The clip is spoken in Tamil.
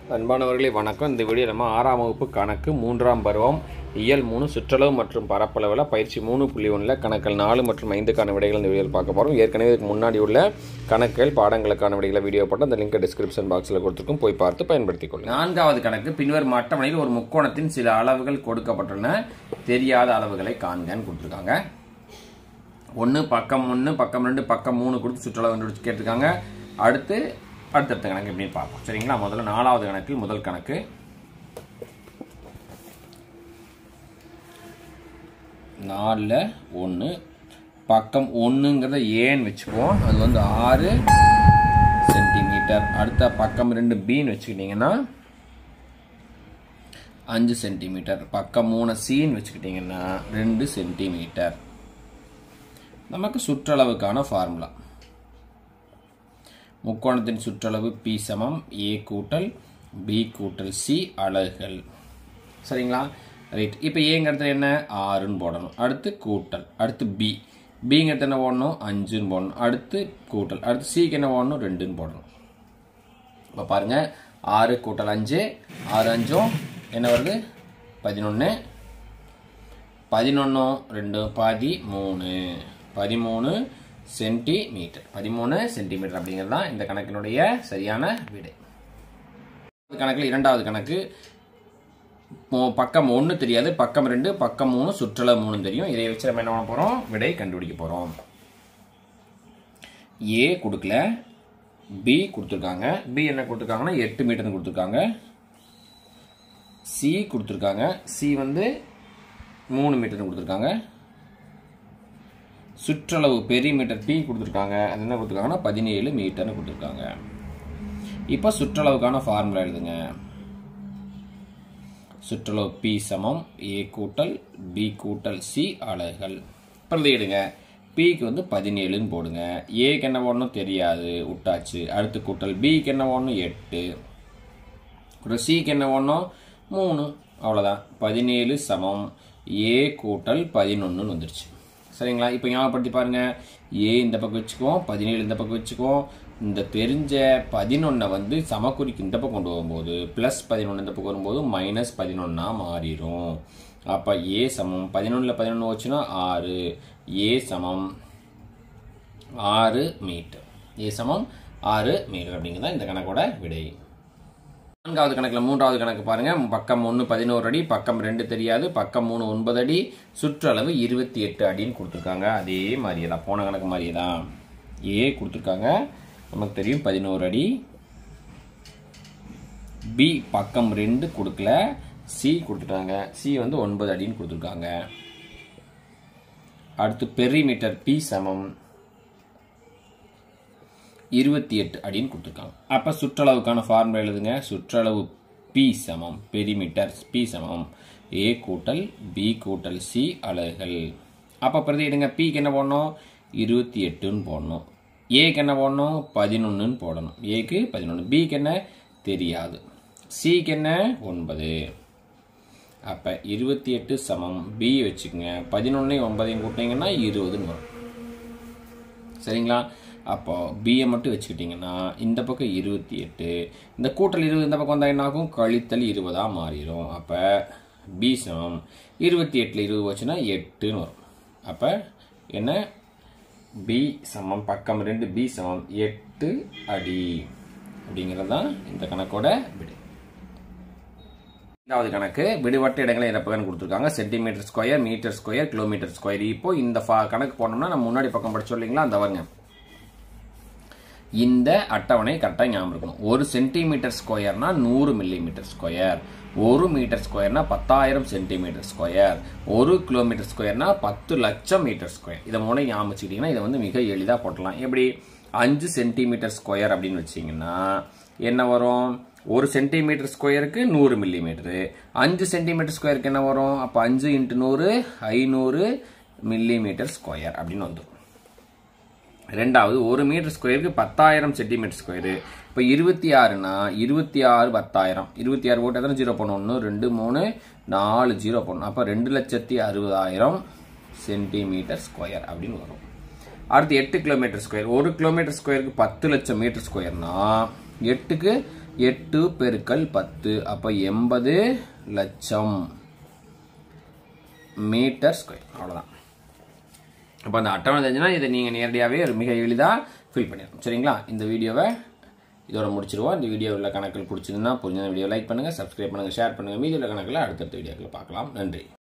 அன்பானவர்களே வணக்கம் இந்த வீடியோ நம்ம ஆறாம் வகுப்பு கணக்கு மூன்றாம் பருவம் இயல் மூணு சுற்றளவு மற்றும் பரப்பளவில் பயிற்சி மூணு புள்ளி ஒன்றில் கணக்கள் நாலு மற்றும் ஐந்துக்கான விடைகள் இந்த வீடியோவில் பார்க்க போகிறோம் ஏற்கனவே இதுக்கு முன்னாடி உள்ள கணக்குகள் பாடங்களுக்கான விடைகளை வீடியோ போட்டு அந்த லிங்கை டிஸ்கிரிப்ஷன் பாக்ஸில் கொடுத்துருக்கும் போய் பார்த்து பயன்படுத்திக் கொள்ளுங்கள் நான்காவது கணக்கு பின்வரும் அட்டவணையில் ஒரு முக்கோணத்தின் சில அளவுகள் கொடுக்கப்பட்டுள்ளன தெரியாத அளவுகளை காண்கன்னு கொடுத்துருக்காங்க ஒன்று பக்கம் ஒன்று பக்கம் ரெண்டு பக்கம் மூணு கொடுத்து சுற்றளவு கண்டுபிடிச்சு கேட்டிருக்காங்க அடுத்து அடுத்தடுத்த கணக்கு எப்படின்னு பார்ப்போம் சரிங்களா முதல்ல நாலாவது கணக்கில் முதல் கணக்கு நாலில் ஒன்று பக்கம் ஒன்றுங்கிறத ஏன்னு வச்சுக்குவோம் அது வந்து ஆறு சென்டிமீட்டர் அடுத்த பக்கம் ரெண்டு பின்னு வச்சுக்கிட்டிங்கன்னா அஞ்சு சென்டிமீட்டர் பக்கம் மூணு சீன்னு வச்சுக்கிட்டிங்கன்னா ரெண்டு சென்டிமீட்டர் நமக்கு சுற்றளவுக்கான ஃபார்முலா முக்கோணத்தின் சுற்றளவு பி சமம் ஏ கூட்டல் பி கூட்டல் சி அலகுகள் சரிங்களா ரைட் இப்போ ஏங்கிறது என்ன ஆறுன்னு போடணும் அடுத்து கூட்டல் அடுத்து பி பிங்கிறது என்ன போடணும் அஞ்சுன்னு போடணும் அடுத்து கூட்டல் அடுத்து சிக்கு என்ன போடணும் ரெண்டுன்னு போடணும் இப்போ பாருங்க ஆறு கூட்டல் அஞ்சு ஆறு அஞ்சும் என்ன வருது பதினொன்று பதினொன்றும் ரெண்டு பாதி மூணு பதிமூணு சென்டிமீட்டர் பதிமூணு சென்டிமீட்டர் அப்படிங்கிறது தான் இந்த கணக்கினுடைய சரியான விடை கணக்கில் இரண்டாவது கணக்கு மு- பக்கம் ஒன்று தெரியாது பக்கம் ரெண்டு பக்கம் மூணு சுற்றளவு மூணு தெரியும் இதை வச்சு நம்ம என்ன பண்ண போகிறோம் விடை கண்டுபிடிக்க போகிறோம் ஏ கொடுக்கல பி கொடுத்துருக்காங்க பி என்ன கொடுத்துருக்காங்கன்னா எட்டு மீட்டர்னு கொடுத்துருக்காங்க சி கொடுத்துருக்காங்க சி வந்து மூணு மீட்டர்னு கொடுத்துருக்காங்க சுற்றளவு பெரிமீட்டர் பி கொடுத்துருக்காங்க அது என்ன கொடுத்துருக்காங்கன்னா பதினேழு மீட்டர்னு கொடுத்துருக்காங்க இப்போ சுற்றளவுக்கான ஃபார்முலா எழுதுங்க சுற்றளவு பி சமம் ஏ கூட்டல் பி கூட்டல் சி அலகுகள் பிரதியிடுங்க பிக்கு வந்து பதினேழுன்னு போடுங்க ஏக்கு என்ன போடணும் தெரியாது விட்டாச்சு அடுத்து கூட்டல் பிக்கு என்ன போடணும் எட்டு அப்புறம் சிக்கு என்ன போடணும் மூணு அவ்வளோதான் பதினேழு சமம் ஏ கூட்டல் பதினொன்றுன்னு வந்துருச்சு சரிங்களா இப்போ ஞாபகப்படுத்தி பாருங்க ஏ இந்த பக்கம் வச்சுக்குவோம் பதினேழு இந்த பக்கம் வச்சுக்குவோம் இந்த தெரிஞ்ச பதினொன்னை வந்து சமக்குறிக்கு இந்த பக்கம் கொண்டு வரும்போது ப்ளஸ் பதினொன்று இந்த பக்கம் வரும்போது மைனஸ் பதினொன்னா மாறிடும் அப்போ ஏ சமம் பதினொன்றில் பதினொன்று வச்சுன்னா ஆறு ஏ சமம் ஆறு மீட்டர் ஏ சமம் ஆறு மீட்டர் அப்படிங்கிறது தான் இந்த கணக்கோட விடை நான்காவது கணக்கில் மூன்றாவது கணக்கு பாருங்க பக்கம் ஒன்று பதினோரு அடி பக்கம் ரெண்டு தெரியாது பக்கம் மூணு ஒன்பது அடி சுற்றளவு இருபத்தி எட்டு அடின்னு கொடுத்துருக்காங்க அதே மாதிரியே தான் போன கணக்கு மாதிரியே தான் ஏ கொடுத்துருக்காங்க நமக்கு தெரியும் பதினோரு அடி பி பக்கம் ரெண்டு கொடுக்கல சி கொடுத்துட்டாங்க சி வந்து ஒன்பது அடின்னு கொடுத்துருக்காங்க அடுத்து பெரிமீட்டர் பி சமம் இருபத்தி எட்டு அடின்னு கொடுத்துருக்காங்க அப்போ சுற்றளவுக்கான ஃபார்முலா எழுதுங்க சுற்றளவு பி சமம் பெரிமீட்டர் பி சமம் ஏ கூட்டல் பி கூட்டல் சி அலகுகள் அப்போ பிரதியிடுங்க பிக்கு என்ன போடணும் இருபத்தி எட்டுன்னு போடணும் ஏக்கு என்ன போடணும் பதினொன்றுன்னு போடணும் ஏக்கு பதினொன்று பிக்கு என்ன தெரியாது சிக்கு என்ன ஒன்பது அப்போ இருபத்தி எட்டு சமம் பி வச்சுக்கோங்க பதினொன்னையும் ஒன்பதையும் கூட்டினீங்கன்னா இருபதுன்னு வரும் சரிங்களா அப்போ பிஏ மட்டும் வச்சுக்கிட்டிங்கன்னா இந்த பக்கம் இருபத்தி எட்டு இந்த கூட்டல் இருபது இந்த பக்கம் வந்தால் என்ன ஆகும் கழித்தல் இருபதாக மாறிடும் அப்போ பி சமம் இருபத்தி எட்டில் இருபது வச்சுன்னா எட்டுன்னு வரும் அப்போ என்ன பி சமம் பக்கம் ரெண்டு பி சமம் எட்டு அடி அப்படிங்கிறது தான் இந்த கணக்கோட விடை இரண்டாவது கணக்கு விடுபட்ட இடங்களை இறப்புகன்னு கொடுத்துருக்காங்க centimetre square metre square kilometre square இப்போ இந்த ஃபா- கணக்கு போனோம்னா நம்ம முன்னாடி பக்கம் படிச்சோம் இல்லைங்களா அந்த வருங்க இந்த அட்டவணை கரெக்டாக ஞாபகம் இருக்கணும் ஒரு சென்டிமீட்டர் ஸ்கொயர்னா நூறு மில்லிமீட்டர் ஸ்கொயர் ஒரு மீட்டர் ஸ்கொயர்னா பத்தாயிரம் சென்டிமீட்டர் ஸ்கொயர் ஒரு கிலோமீட்டர் ஸ்கொயர்னா பத்து லட்சம் மீட்டர் ஸ்கொயர் இதை மூணு ஞாபகம் வச்சுக்கிட்டிங்கன்னா இதை வந்து மிக எளிதாக போட்டலாம் எப்படி அஞ்சு சென்டிமீட்டர் ஸ்கொயர் அப்படின்னு வச்சிங்கன்னா என்ன வரும் ஒரு சென்டிமீட்டர் ஸ்கொயருக்கு நூறு மில்லிமீட்டரு அஞ்சு சென்டிமீட்டர் ஸ்கொயருக்கு என்ன வரும் அப்போ அஞ்சு இன்ட்டு நூறு ஐநூறு மில்லிமீட்டர் ஸ்கொயர் அப்படின்னு வந்துடும் ரெண்டாவது ஒரு மீட்டர் ஸ்கொயருக்கு பத்தாயிரம் சென்டிமீட்டர் ஸ்கொயரு இப்போ இருபத்தி ஆறுனா இருபத்தி ஆறு பத்தாயிரம் இருபத்தி ஆறு போட்டு எத்தனை ஜீரோ பண்ணணும் ஒன்று ரெண்டு மூணு நாலு ஜீரோ பண்ணணும் அப்போ ரெண்டு லட்சத்தி அறுபதாயிரம் சென்டிமீட்டர் ஸ்கொயர் அப்படின்னு வரும் அடுத்து எட்டு கிலோமீட்டர் ஸ்கொயர் ஒரு கிலோமீட்டர் ஸ்கொயருக்கு பத்து லட்சம் மீட்டர் ஸ்கொயர்னா எட்டுக்கு எட்டு பெருக்கல் பத்து அப்போ எண்பது லட்சம் மீட்டர் ஸ்கொயர் அவ்வளோதான் அப்போ அந்த அட்டவணை தெரிஞ்சுன்னா இதை நீங்கள் நேரடியாகவே மிக எளிதாக ஃபில் பண்ணிடணும் சரிங்களா இந்த வீடியோவை இதோட முடிச்சிருவோம் இந்த வீடியோ உள்ள கணக்கில் பிடிச்சிருந்தா புரிஞ்ச வீடியோ லைக் பண்ணுங்கள் சப்ஸ்கிரைப் பண்ணுங்கள் ஷேர் பண்ணுங்கள் மீதி உள்ள கணக்கில் அடுத்தடுத்த வீடியோக்களை பார்க்கலாம் நன்றி